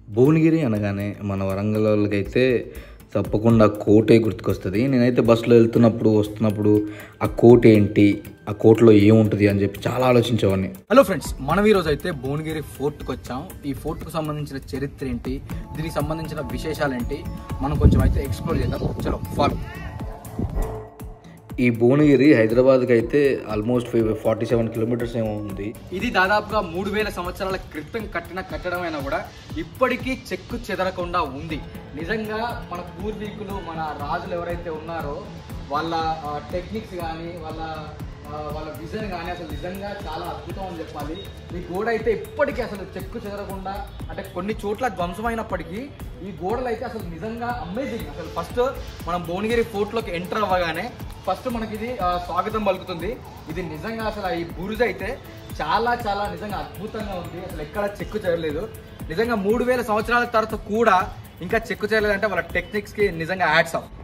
భువనగిరి అనగానే మన వరంగల్ వాళ్ళకైతే తప్పకుండా కోటే గుర్తుకొస్తుంది నేనైతే బస్సులో వెళ్తున్నప్పుడు వస్తున్నప్పుడు ఆ కోట ఏంటి ఆ కోటలో ఏముంటుంది అని చెప్పి చాలా ఆలోచించేవాడిని హలో ఫ్రెండ్స్ మనం ఈ రోజు అయితే భువనగిరి ఫోర్ట్కి వచ్చాం ఈ ఫోర్ట్కు సంబంధించిన చరిత్ర ఏంటి దీనికి సంబంధించిన విశేషాలు ఏంటి మనం కొంచెం అయితే ఎక్స్ప్లోర్ చేద్దాం చలో ఫాలో ఈ భువనగిరి హైదరాబాద్కి అయితే ఆల్మోస్ట్ ఫార్టీ సెవెన్ కిలోమీటర్స్ ఏమో ఉంది ఇది దాదాపుగా మూడు వేల సంవత్సరాల క్రితం కట్టిన కట్టడం అయినా కూడా ఇప్పటికీ చెక్కు చెదరకుండా ఉంది నిజంగా మన పూర్వీకులు మన రాజులు ఎవరైతే ఉన్నారో వాళ్ళ టెక్నిక్స్ కానీ వాళ్ళ ఆ, వాళ్ళ విజన్ కానీ అసలు నిజంగా చాలా అద్భుతం అని చెప్పాలి ఈ గోడ అయితే ఇప్పటికీ అసలు చెక్కు చెదరకుండా అంటే కొన్ని చోట్ల ధ్వంసమైనప్పటికీ ఈ గోడలు అయితే అసలు నిజంగా అమేజింగ్ అసలు ఫస్ట్ మనం భువనగిరి ఫోర్ట్లోకి ఎంటర్ అవ్వగానే ఫస్ట్ మనకి ఇది ఆ, స్వాగతం పలుకుతుంది ఇది నిజంగా అసలు ఈ బురుజు అయితే చాలా చాలా నిజంగా అద్భుతంగా ఉంది అసలు ఎక్కడ చెక్కు చేయలేదు నిజంగా మూడు వేల సంవత్సరాల తర్వాత కూడా ఇంకా చెక్కు చేయలేదంటే వాళ్ళ టెక్నిక్స్కి నిజంగా యాడ్స్ ఆఫ్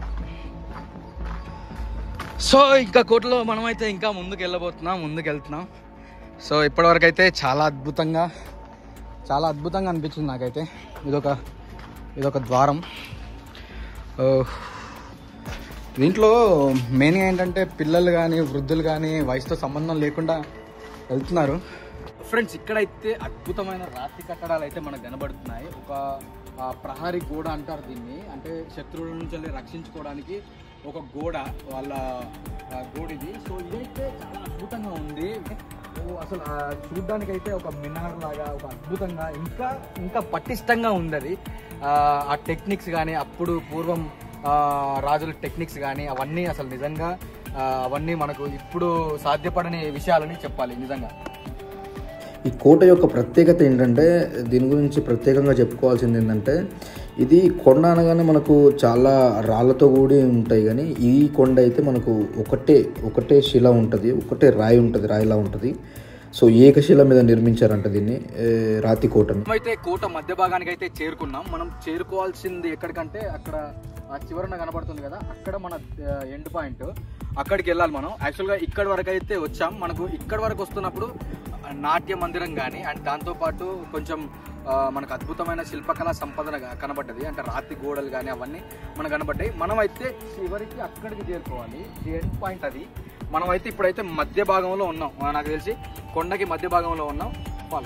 సో ఇంకా కోటలో మనమైతే ఇంకా ముందుకు వెళ్ళబోతున్నాం ముందుకు వెళ్తున్నాం సో ఇప్పటివరకు అయితే చాలా అద్భుతంగా చాలా అద్భుతంగా అనిపించింది నాకైతే ఇదొక ఇదొక ద్వారం ఓ, దీంట్లో మెయిన్గా ఏంటంటే పిల్లలు కానీ వృద్ధులు కానీ వయసుతో సంబంధం లేకుండా వెళ్తున్నారు ఫ్రెండ్స్ ఇక్కడైతే అద్భుతమైన రాతి కట్టడాలు అయితే మనకు కనబడుతున్నాయి ఒక ఆ, ప్రహరీ గోడ అంటారు దీన్ని అంటే శత్రువుల నుంచి వెళ్ళి రక్షించుకోవడానికి ఒక గోడ వాళ్ళ ఆ, గోడ ఇది సో ఇదైతే చాలా అద్భుతంగా ఉంది ఓ, అసలు ఆ చూడ్డానికి అయితే ఒక మినార్ లాగా ఒక అద్భుతంగా ఇంకా ఇంకా పటిష్టంగా ఉంది అది ఆ, ఆ టెక్నిక్స్ కానీ అప్పుడు పూర్వం ఆ, రాజుల టెక్నిక్స్ కానీ అవన్నీ అసలు నిజంగా ఆ, అవన్నీ మనకు ఇప్పుడు సాధ్యపడని విషయాలని చెప్పాలి నిజంగా ఈ కోట యొక్క ప్రత్యేకత ఏంటంటే దీని గురించి ప్రత్యేకంగా చెప్పుకోవాల్సింది ఏంటంటే ఇది కొండ అనగానే మనకు చాలా రాళ్ళతో కూడి ఉంటాయి కానీ ఈ కొండ అయితే మనకు ఒకటే ఒకటే శిల ఉంటుంది ఒకటే రాయి ఉంటుంది రాయిలా ఉంటుంది సో ఏకశిల మీద నిర్మించారంట దీన్ని ఏ, రాతి కోటను మనమైతే కోట మధ్య భాగానికి అయితే చేరుకున్నాం మనం చేరుకోవాల్సింది ఎక్కడికంటే అక్కడ ఆ చివరన కనబడుతుంది కదా అక్కడ మన ఎండ్ పాయింట్ అక్కడికి వెళ్ళాలి మనం యాక్చువల్గా ఇక్కడ వరకు అయితే వచ్చాం మనకు ఇక్కడ వరకు వస్తున్నప్పుడు ఆ, నాట్య మందిరం కానీ అండ్ దాంతోపాటు కొంచెం ఆ, మనకు అద్భుతమైన శిల్పకళా సంపదన గా- కనబడ్డది అంటే రాతి గోడలు కానీ అవన్నీ మనకు కనబడ్డాయి మనం అయితే చివరికి అక్కడికి చేరుకోవాలి ఎండ్ పాయింట్ అది మనం అయితే ఇప్పుడైతే మధ్య భాగంలో ఉన్నాం ఆ, నాకు తెలిసి కొండకి మధ్య భాగంలో ఉన్నాం ఫాలో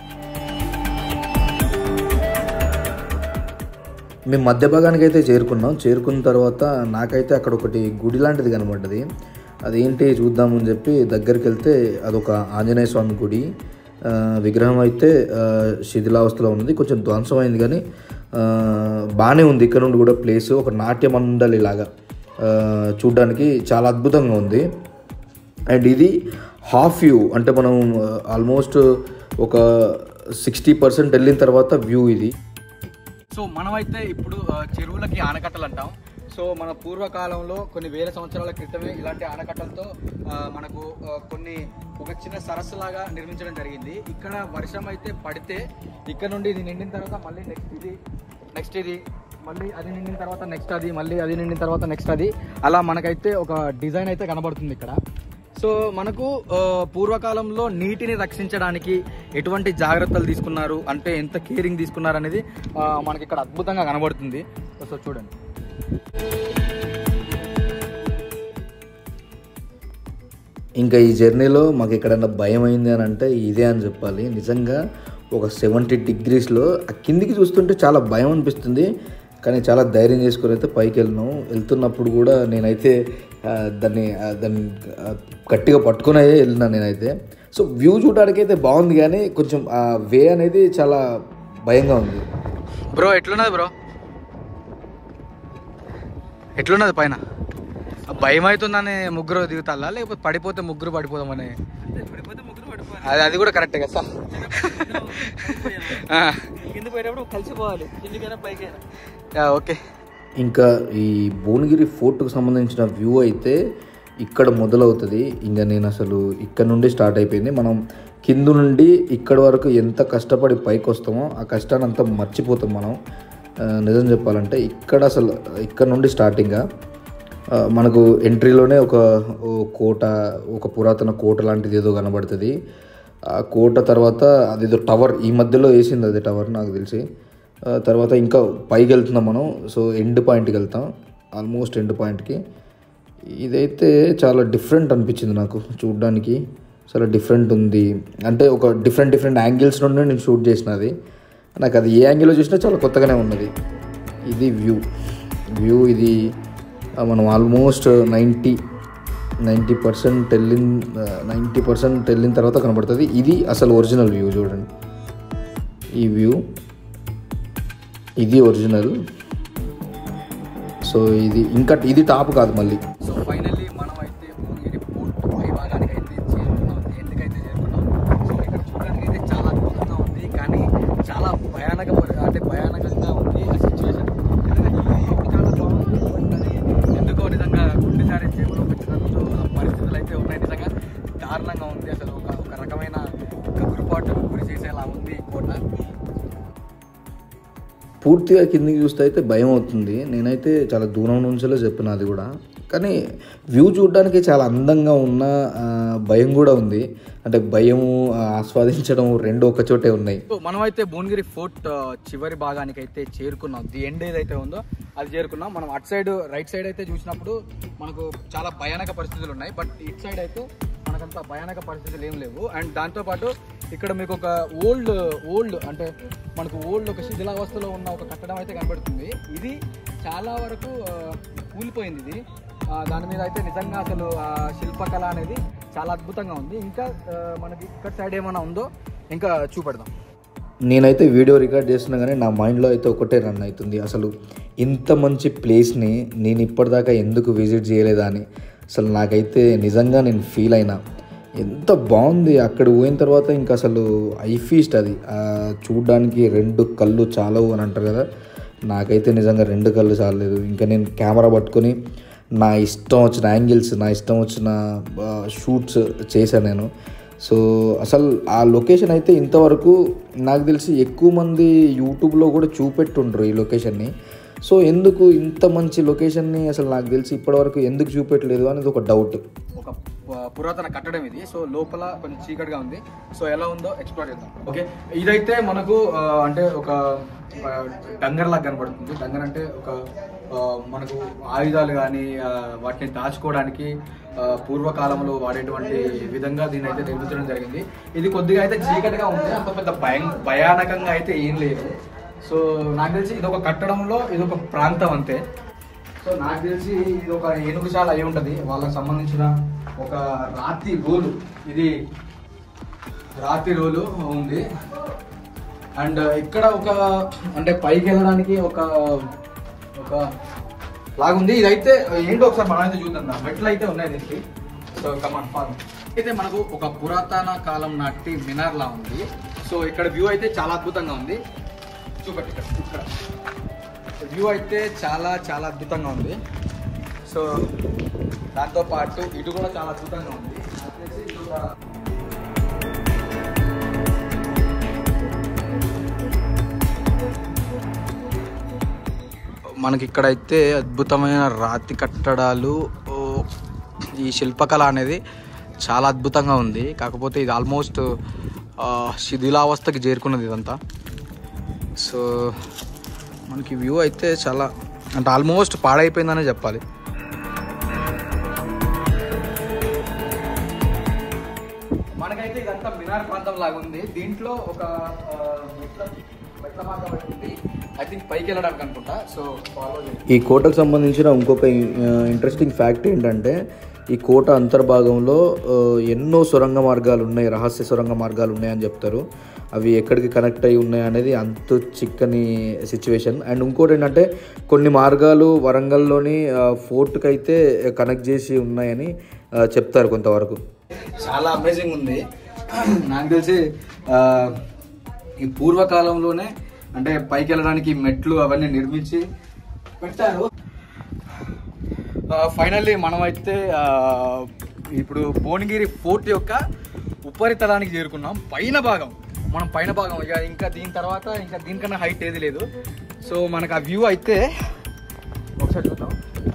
మేము మధ్య భాగానికి అయితే చేరుకున్నాం చేరుకున్న తర్వాత నాకైతే అక్కడ ఒకటి గుడి లాంటిది కనబడ్డది అదేంటి చూద్దామని చెప్పి దగ్గరికి వెళ్తే అదొక ఆంజనేయ స్వామి గుడి ఆ, విగ్రహం అయితే ఆ, శిథిలావస్థలో ఉన్నది కొంచెం ధ్వంసమైంది కానీ ఆ, బాగానే ఉంది ఇక్కడ నుండి కూడా ప్లేస్ ఒక నాట్య మండలి లాగా ఆ, చూడ్డానికి చాలా అద్భుతంగా ఉంది అండ్ ఇది హాఫ్ వ్యూ అంటే మనం ఆల్మోస్ట్ ఒక సిక్స్టీ పర్సెంట్ వెళ్ళిన తర్వాత వ్యూ ఇది సో మనమైతే ఇప్పుడు ఆ, చెరువులకి ఆనకట్టలు అంటాం సో మన పూర్వకాలంలో కొన్ని వేల సంవత్సరాల క్రితమే ఇలాంటి ఆనకట్టలతో ఆ, మనకు ఆ, కొన్ని ఒక చిన్న సరస్సు లాగా నిర్మించడం జరిగింది ఇక్కడ వర్షం అయితే పడితే ఇక్కడ నుండి ఇది నిండిన తర్వాత మళ్ళీ నెక్స్ట్ ఇది నెక్స్ట్ ఇది మళ్ళీ అది నిండిన తర్వాత నెక్స్ట్ అది మళ్ళీ అది నిండిన తర్వాత నెక్స్ట్ అది అలా మనకైతే ఒక డిజైన్ అయితే కనబడుతుంది ఇక్కడ సో మనకు ఆ, పూర్వకాలంలో నీటిని రక్షించడానికి ఎటువంటి జాగ్రత్తలు తీసుకున్నారు అంటే ఎంత కేరింగ్ తీసుకున్నారు అనేది ఆ, మనకి ఇక్కడ అద్భుతంగా కనబడుతుంది సో చూడండి ఇంకా ఈ జర్నీలో మాకు ఎక్కడైనా భయం అయింది అని అంటే ఇదే అని చెప్పాలి నిజంగా ఒక సెవెంటీ డిగ్రీస్లో ఆ కిందికి చూస్తుంటే చాలా భయం అనిపిస్తుంది కానీ చాలా ధైర్యం చేసుకుని అయితే పైకి వెళ్ళినాం వెళ్తున్నప్పుడు కూడా నేనైతే ఆ, దాన్ని ఆ, దాన్ని ఆ, గట్టిగా పట్టుకునే వెళ్ళినా నేనైతే సో వ్యూ చూడడానికి అయితే బాగుంది కానీ కొంచెం ఆ వే అనేది చాలా భయంగా ఉంది బ్రో ఎట్లున్నది బ్రో ఎట్లున్నది పైన ఆ భయం అవుతుందని ముగ్గురు దిగుతాలా లేకపోతే పడిపోతే ముగ్గురు పడిపోదామని అది అది కూడా కరెక్టే కదా సార్ కింద పోయేటప్పుడు కలిసిపోవాలి కిందికైనా పైకైనా ఓకే ఇంకా ఈ భువనగిరి ఫోర్ట్కు సంబంధించిన వ్యూ అయితే ఇక్కడ మొదలవుతుంది ఇంకా నేను అసలు ఇక్కడ నుండి స్టార్ట్ అయిపోయింది మనం కింద నుండి ఇక్కడ వరకు ఎంత కష్టపడి పైకి వస్తామో ఆ కష్టాన్ని అంతా మర్చిపోతాం మనం ఆ, నిజం చెప్పాలంటే ఇక్కడ అసలు ఇక్కడ నుండి స్టార్టింగ్గా ఆ, మనకు ఎంట్రీలోనే ఒక ఓ కోట ఒక పురాతన కోట లాంటిది ఏదో కనబడుతుంది ఆ కోట తర్వాత అదేదో టవర్ ఈ మధ్యలో వేసింది అది టవర్ నాకు తెలిసి ఆ, తర్వాత ఇంకా పైకి వెళ్తున్నాం మనం సో ఎండ్ పాయింట్కి వెళ్తాం ఆల్మోస్ట్ ఎండ్ పాయింట్కి ఇదైతే చాలా డిఫరెంట్ అనిపించింది నాకు చూడడానికి చాలా డిఫరెంట్ ఉంది అంటే ఒక డిఫరెంట్ డిఫరెంట్ యాంగిల్స్ నుండి నేను షూట్ చేసినది నాకు అది ఏ యాంగిల్లో చూసినా చాలా కొత్తగానే ఉన్నది ఇది వ్యూ వ్యూ ఇది ఆ, మనం ఆల్మోస్ట్ నైంటీ నైంటీ పర్సెంట్ వెళ్ళిన నైంటీ పర్సెంట్ వెళ్ళిన తర్వాత కనబడుతుంది ఇది అసలు ఒరిజినల్ వ్యూ చూడండి ఈ వ్యూ ఇది ఒరిజినల్ సో ఇది ఇంకా ఇది టాప్ కాదు మళ్ళీ సో ఫైనల్లీ మనం అయితే భువనగిరి పోర్ట్ పై భాగానికి అయితే చేరుకున్నాం ఎందుకైతే చేరుకున్నాం సో ఇక్కడ చూడడానికి అయితే చాలా అద్భుతంగా ఉంది కానీ చాలా భయానక పరి- అంటే భయానకంగా ఉంది ఆ సిచ్యువేషన్ ఎందుకంటే ఇది చాలా బాగుంది బట్ అది ఎందుకో నిజంగా గుండెసారి చేపలు వచ్చినట్టు ఆ పరిస్థితులు అయితే ఉన్నాయి నిజంగా దారుణంగా ఉంది అసలు ఒక ఒక రకమైన గగురుపాటు గురి చేసేలా ఉంది ఈ కోట పూర్తిగా కిందికి చూస్తే అయితే భయం అవుతుంది నేనైతే చాలా దూరం నుంచే చెప్పిన అది కూడా కానీ వ్యూ చూడడానికి చాలా అందంగా ఉన్న ఆ, భయం కూడా ఉంది అంటే భయం ఆ, ఆస్వాదించడం రెండు ఒక చోటే ఉన్నాయి సో మనమైతే భువనగిరి ఫోర్ట్ ఆ, చివరి భాగానికి అయితే చేరుకున్నాం ది ఎండ్ ఏదైతే ఉందో అది చేరుకున్నాం మనం అటు సైడ్ రైట్ సైడ్ అయితే చూసినప్పుడు మనకు చాలా భయానక పరిస్థితులు ఉన్నాయి బట్ ఇటు సైడ్ అయితే మనకంత భయానక పరిస్థితులు ఏం లేవు అండ్ దాంతోపాటు ఇక్కడ మీకు ఒక ఓల్డ్ ఓల్డ్ అంటే మనకు ఓల్డ్ ఒక శిథిలావస్థలో ఉన్న ఒక కట్టడం అయితే కనబడుతుంది ఇది చాలా వరకు ఆ, కూలిపోయింది ఇది ఆ, దాని మీద అయితే నిజంగా అసలు ఆ శిల్పకళ అనేది చాలా అద్భుతంగా ఉంది ఇంకా ఆ, మనకి ఇక్కడ సైడ్ ఏమైనా ఉందో ఇంకా చూపెడదాం నేనైతే వీడియో రికార్డ్ చేస్తున్నా కానీ నా మైండ్లో అయితే ఒకటే రన్ అవుతుంది అసలు ఇంత మంచి ప్లేస్ని నేను ఇప్పటిదాకా ఎందుకు విజిట్ చేయలేదా అని అసలు నాకైతే నిజంగా నేను ఫీల్ అయినా ఎంత బాగుంది అక్కడ పోయిన తర్వాత ఇంకా అసలు ఐ ఫీస్ట్ అది ఆ, చూడ్డానికి రెండు కళ్ళు చాలవు అని అంటారు కదా నాకైతే నిజంగా రెండు కళ్ళు చాలలేదు ఇంకా నేను కెమెరా పట్టుకొని నా ఇష్టం వచ్చిన యాంగిల్స్ నా ఇష్టం వచ్చిన షూట్స్ చేశాను నేను సో అసలు ఆ లొకేషన్ అయితే ఇంతవరకు నాకు తెలిసి ఎక్కువ మంది యూట్యూబ్లో కూడా చూపెట్టుండ్రు ఈ లొకేషన్ని సో ఎందుకు ఇంత మంచి లొకేషన్ని అసలు నాకు తెలిసి ఇప్పటివరకు ఎందుకు చూపెట్టలేదు అనేది ఒక డౌట్ ఒక పు- పురాతన కట్టడం ఇది సో లోపల కొంచెం చీకటిగా ఉంది సో ఎలా ఉందో ఎక్స్ప్లోర్ చేద్దాం ఓకే ఇదైతే మనకు ఆ, అంటే ఒక ఆ, డంగర్ లాగా కనబడుతుంది డంగర్ అంటే ఒక ఆ, మనకు ఆయుధాలు కానీ వాటిని దాచుకోవడానికి ఆ, పూర్వకాలంలో వాడేటువంటి విధంగా దీన్ని అయితే నిర్మించడం జరిగింది ఇది కొద్దిగా అయితే చీకటిగా ఉంది అంత పెద్ద భయం భయానకంగా అయితే ఏం లేదు సో నాకు తెలిసి ఇది ఒక కట్టడంలో ఇది ఒక ప్రాంతం అంతే సో నాకు తెలిసి ఇది ఒక ఏనుగుశాల అయి ఉంటది వాళ్ళకి సంబంధించిన ఒక రాతి రోలు ఇది రాతి రోలు ఉంది అండ్ ఇక్కడ ఒక అంటే పైకి వెళ్ళడానికి ఒక ఒక లాగుంది ఇదైతే ఏంటో ఒకసారి మనం అయితే చూద్దాం దా. మెట్లు అయితే ఉన్నాయి దీనికి సో కమాన్ ఫాల్ అయితే మనకు ఒక పురాతన కాలం నాటి మినార్ లా ఉంది సో ఇక్కడ వ్యూ అయితే చాలా అద్భుతంగా ఉంది చూపట్టి ఇక్కడ ఇక్కడ వ్యూ అయితే చాలా చాలా అద్భుతంగా ఉంది సో దాంతో పాటు ఇటు కూడా చాలా అద్భుతంగా ఉంది నాకు తెలిసి ఇది ఒక మనకి ఇక్కడైతే అద్భుతమైన రాతి కట్టడాలు ఓ, ఈ శిల్పకళ అనేది చాలా అద్భుతంగా ఉంది కాకపోతే ఇది ఆల్మోస్ట్ ఆ, శిథిలావస్థకి చేరుకున్నది ఇదంతా సో మనకి వ్యూ అయితే చాలా అంటే ఆల్మోస్ట్ పాడైపోయిందనే చెప్పాలి మనకైతే ఇదంతా మినార్ ప్రాంతం లాగా ఉంది దీంట్లో ఒక ఆ, మెట్ల మెట్ల మార్గం ఒకటి ఉంది ఐ థింక్ పైకి వెళ్ళడానికి అనుకుంటా సో ఫాలో ఈ కోటకు సంబంధించిన ఇంకొక ఇంట్రెస్టింగ్ ఫ్యాక్ట్ ఏంటంటే ఈ కోట అంతర్భాగంలో ఆ, ఎన్నో సొరంగ మార్గాలు ఉన్నాయి రహస్య సొరంగ మార్గాలు ఉన్నాయని చెప్తారు అవి ఎక్కడికి కనెక్ట్ అయి ఉన్నాయి అనేది అంతు చిక్కని సిచ్యువేషన్ అండ్ ఇంకోటి ఏంటంటే కొన్ని మార్గాలు వరంగల్లోని ఫోర్ట్కి అయితే కనెక్ట్ చేసి ఉన్నాయని ఆ, చెప్తారు కొంతవరకు చాలా అమేజింగ్ ఉంది నాకు తెలిసి ఆ, ఈ పూర్వకాలంలోనే అంటే పైకి వెళ్ళడానికి మెట్లు అవన్నీ నిర్మించి పెట్టారు ఫైనల్లీ మనమైతే ఆ, ఇప్పుడు భువనగిరి ఫోర్ట్ యొక్క ఉపరితలానికి చేరుకున్నాం పైన భాగం మనం పైన భాగం ఇక ఇంకా దీని తర్వాత ఇంకా దీనికన్నా హైట్ ఏది లేదు సో మనకు ఆ వ్యూ అయితే ఒకసారి చూద్దాం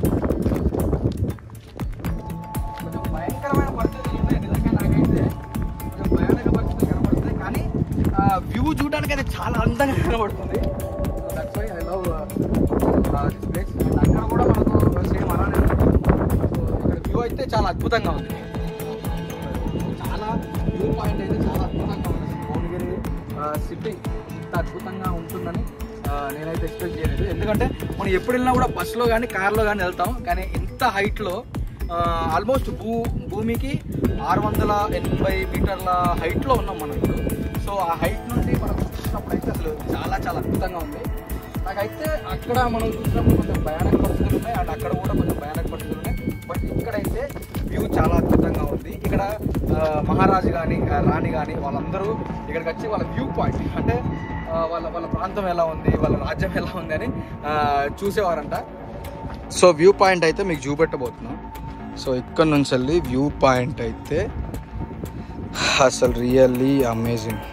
కొంచెం భయంకరమైన పరిస్థితులు ఉన్నాయి నిజంగా నాకైతే కొంచెం భయానక పరిస్థితులు కనబడుతున్నాయి కానీ వ్యూ చూడడానికి అయితే చాలా అందంగా కనబడుతుంది ప్లేస్ అండ్ అక్కడ కూడా మనకు సేమ్ అలానే సో ఇక్కడ వ్యూ అయితే చాలా అద్భుతంగా ఉంది చాలా వ్యూ పాయింట్ అయితే చాలా అద్భుతంగా ఉంది అసలు భువనగిరి సిటీ ఇంత అద్భుతంగా ఉంటుందని ఆ, నేనైతే ఎక్స్పెక్ట్ చేయలేదు ఎందుకంటే మనం ఎప్పుడు వెళ్ళినా కూడా బస్సులో కానీ కార్లో కానీ వెళ్తాం కానీ ఇంత హైట్లో ఆల్మోస్ట్ భూ భూమికి ఆరు వందల ఎనభై మీటర్ల హైట్లో ఉన్నాం మనం ఇప్పుడు సో ఆ హైట్ నుండి మనం చూసినప్పుడు అయితే అసలు చాలా చాలా అద్భుతంగా ఉంది నాకైతే అక్కడ మనం చూసినప్పుడు కొంచెం భయానక పరిస్థితులు ఉన్నాయి అండ్ అక్కడ కూడా కొంచెం భయానక పరిస్థితులు ఉన్నాయి బట్ ఇక్కడైతే వ్యూ చాలా అద్భుతంగా ఉంది ఇక్కడ ఆ, మహారాజు కానీ రాణి కానీ వాళ్ళందరూ ఇక్కడికి వచ్చి వాళ్ళ వ్యూ పాయింట్ అంటే ఆ, వాళ్ళ వాళ్ళ ప్రాంతం ఎలా ఉంది వాళ్ళ రాజ్యం ఎలా ఉంది అని ఆ, చూసేవారంట సో వ్యూ పాయింట్ అయితే మీకు చూపెట్టబోతున్నాం సో ఇక్కడ నుంచి వెళ్ళి వ్యూ పాయింట్ అయితే అసలు రియల్లీ అమేజింగ్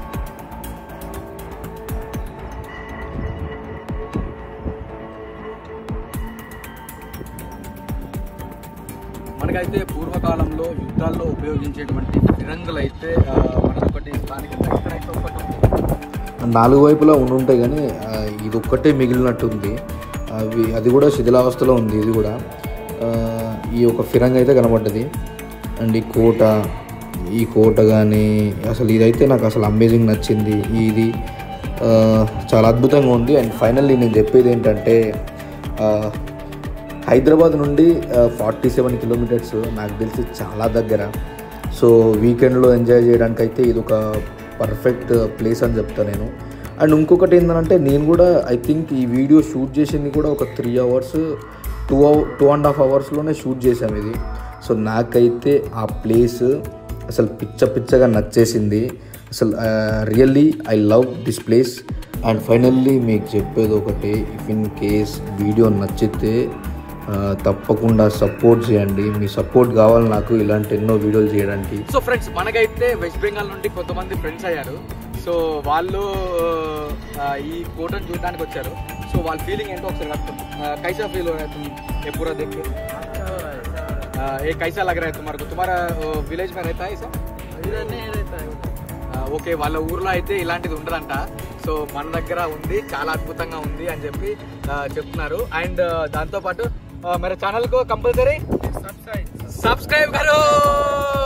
మనకైతే పూర్వకాలంలో యుద్ధాల్లో ఉపయోగించేటువంటి ఫిరంగులు అయితే ఆ, మనకొకటి దానికి ఇక్కడైతే ఒకటి ఉంది. నాలుగు వైపులా ఉండుంటాయి కానీ ఆ, ఇది ఒక్కటే మిగిలినట్టుంది అవి అది కూడా శిథిలావస్థలో ఉంది ఇది కూడా ఆ, ఈ ఒక ఫిరంగ్ అయితే కనబడ్డది అండ్ ఈ కోట ఈ కోట కానీ అసలు ఇదైతే నాకు అసలు అమేజింగ్ నచ్చింది ఇది ఆ, చాలా అద్భుతంగా ఉంది అండ్ ఫైనల్లీ నేను చెప్పేది ఏంటంటే ఆ, హైదరాబాద్ నుండి ఫార్టీ సెవెన్ కిలోమీటర్స్ నాకు తెలిసి చాలా దగ్గర సో వీకెండ్లో ఎంజాయ్ చేయడానికి అయితే ఇది ఒక పర్ఫెక్ట్ ప్లేస్ అని చెప్తాను నేను అండ్ ఇంకొకటి ఏంటంటే నేను కూడా ఐ థింక్ ఈ వీడియో షూట్ చేసింది కూడా ఒక three hours two hour two and half అవర్స్లోనే షూట్ చేసాం ఇది సో నాకైతే ఆ ప్లేస్ అసలు పిచ్చ పిచ్చగా నచ్చేసింది అసలు really I love this place and finally మీకు చెప్పేది ఒకటి ఇఫ్ ఇన్ కేస్ వీడియో నచ్చితే ఆ, తప్పకుండా సపోర్ట్ చేయండి మీ సపోర్ట్ కావాలి నాకు ఇలాంటి ఎన్నో వీడియోలు చేయడానికి సో ఫ్రెండ్స్ మనకైతే వెస్ట్ బెంగాల్ నుండి కొంతమంది ఫ్రెండ్స్ అయ్యారు సో వాళ్ళు ఆ, ఈ కోటను చూడడానికి వచ్చారు సో వాళ్ళ ఫీలింగ్ ఏంటో ఒకసారి కట్టుకోండి कैसा फील हो रहा है तुम ये पूरा देख के आ, ये कैसा लग रहा है तुम्हारे को तुम्हारा विलेज में रहता है ऐसा ఆ, ఓకే వాళ్ళ ఊర్లో అయితే ఇలాంటిది ఉండదంట సో మన దగ్గర ఉంది చాలా అద్భుతంగా ఉంది అని చెప్పి ఆ, చెప్తున్నారు అండ్ దాంతో పాటు मेरे चैनल को कंपलसरी सब्सक्राइब करो